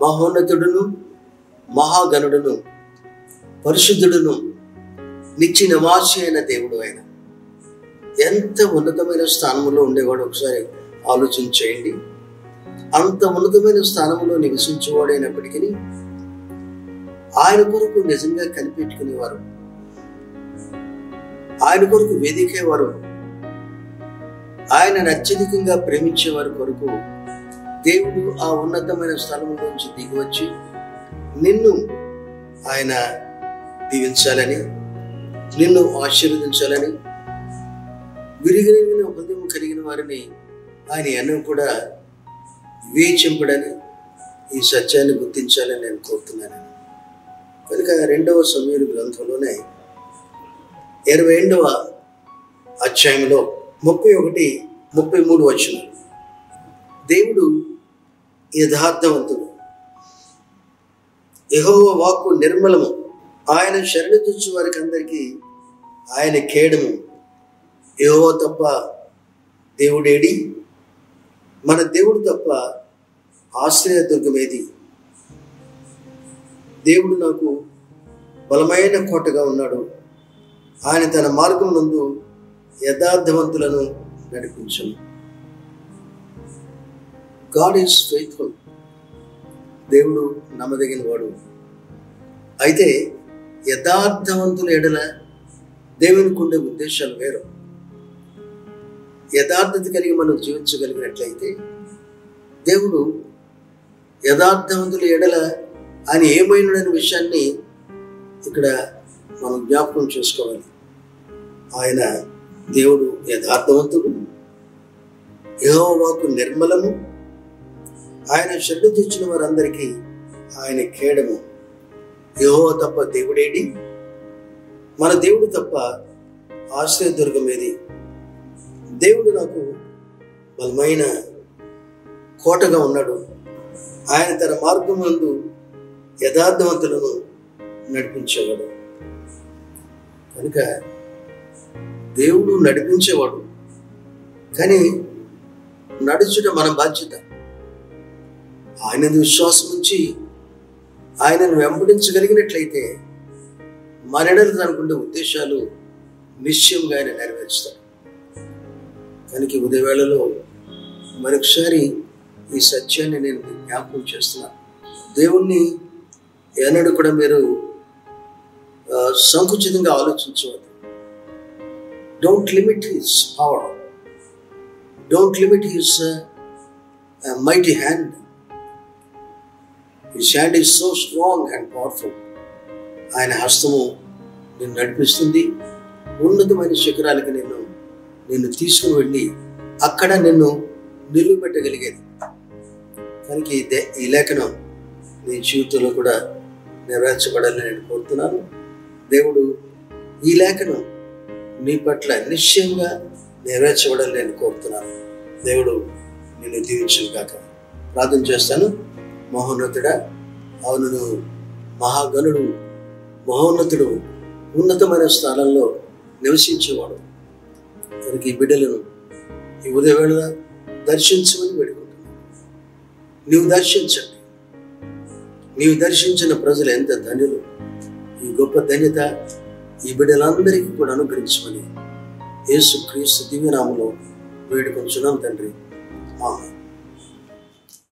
మహోన్నతుడును మహాగణుడును పరిశుద్ధుడును నిత్య నివాసి అయిన దేవుడు ఆయన ఎంత ఉన్నతమైన స్థానంలో ఉండేవాడు ఒకసారి ఆలోచన చేయండి అంత ఉన్నతమైన స్థానంలో నివసించేవాడైనప్పటికీ ఆయన కొరకు నిజంగా కనిపెట్టుకునేవారు ఆయన కొరకు వేదికేవారు ఆయన అత్యధికంగా ప్రేమించేవారి కొరకు దేవుడు ఆ ఉన్నతమైన స్థలంలోంచి దిగి వచ్చి నిన్ను ఆయన దీవించాలని నిన్ను ఆశీర్వదించాలని విరిగిన హృదయం కలిగిన వారిని ఆయన ఎన్నో కూడా వివేచింపడని ఈ సత్యాన్ని గుర్తించాలని నేను కోరుతున్నాను కనుక రెండవ సమీరు గ్రంథంలోనే ఇరవై రెండవ అధ్యాయంలో ముప్పై ఒకటి ముప్పై మూడు వచ్చిన దేవుడు యథార్థవంతుడు యెహోవా వాక్కు నిర్మలము ఆయన శరణు తుచ్చు వారికి అందరికీ ఆయన కేడము యెహోవా తప్ప దేవుడేడి మన దేవుడు తప్ప ఆశ్రయ దుర్గమేది దేవుడు నాకు బలమైన కోటగా ఉన్నాడు ఆయన తన మార్గం నందు యథార్థవంతులను నడిపించను గాడ్ ఈజ్ ఫెయిత్ఫుల్ దేవుడు నమ్మదగిన వాడు అయితే యథార్థవంతుల ఎడల దేవునికి ఉండే ఉద్దేశాలు వేరు యథార్థత కలిగి మనం జీవించగలిగినట్లయితే దేవుడు యథార్థవంతుల ఎడల ఆయన ఏమైనడనే విషయాన్ని ఇక్కడ మనం జ్ఞాపకం చేసుకోవాలి ఆయన దేవుడు యథార్థవంతుడు యహోవాకు నిర్మలము ఆయన శ్రద్ధ తెచ్చిన వారందరికీ ఆయన కేడము యహో తప్ప దేవుడేడి మన దేవుడు తప్ప ఆశ్రయ దుర్గమేది దేవుడు నాకు బలమైన కోటగా ఉన్నాడు ఆయన తన మార్గం నందు యథార్థవంతులను నడిపించేవాడు కనుక దేవుడు నడిపించేవాడు కానీ నడుచుట మన బాధ్యత ఆయనను విశ్వాసం ఉంచి ఆయనను వెంబడించగలిగినట్లయితే మనడలు అనుకునే ఉద్దేశాలు నిశ్చయంగా ఆయన నెరవేరుస్తాడు కనుక ఈ ఉదయవేళలో మరొకసారి ఈ సత్యాన్ని నేను మీకు జ్ఞాపకం చేస్తున్నాను దేవుణ్ణి ఏనాడు కూడా మీరు ఆ, సంకుచితంగా ఆలోచించవద్దు don't limit his power don't limit his mighty hand his hand is so strong and powerful ఆయన హస్తము నిన్ను నడిపిస్తుంది ఉన్నతమైన శిఖరాలకి నిన్ను నిన్ను తీసుకుని వెళ్ళి అక్కడ నిన్ను నిలువబెట్టగలిగేది కనుక ఈ దే- ఈ లేఖనం నీ జీవితంలో కూడా నెరవేర్చబడాలని నేను కోరుతున్నాను దేవుడు ఈ లేఖనం నీ పట్ల నిశ్చయంగా నెరవేర్చబడాలని నేను కోరుతున్నాను దేవుడు నిన్ను దీవించను కాక ప్రార్థన చేస్తాను మహోన్నతుడా అవును నువ్వు మహాగణుడు మహోన్నతుడు ఉన్నతమైన స్థానంలో నివసించేవాడు కనుక ఈ బిడ్డలను ఈ ఉదయవేళ దర్శించమని వేడుకుంటున్నాను నీవు దర్శించండి నీవు దర్శించిన ప్రజలు ఎంత ధన్యులు ఈ గొప్ప ధన్యత ఈ బిడ్డలందరికీ కూడా అనుగ్రహించమని యేసు క్రీస్తు దివ్యనామలో వేడుకొంచున్నాం తండ్రి ఆమె